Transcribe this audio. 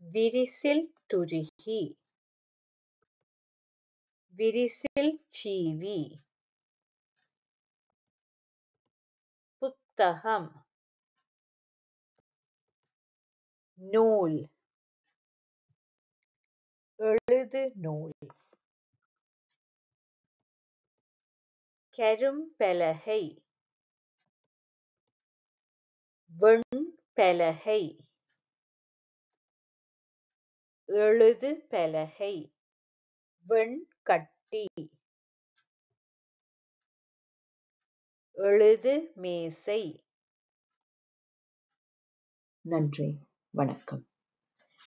விரிசில் துருகி விரிசில் சீவி புத்தகம் நூல் எழுதுநூல் கரும்பலகை வெண்பலகை எழுதுபலகை வெண்கட்டி எழுதுமேசை நன்றி வணக்கம்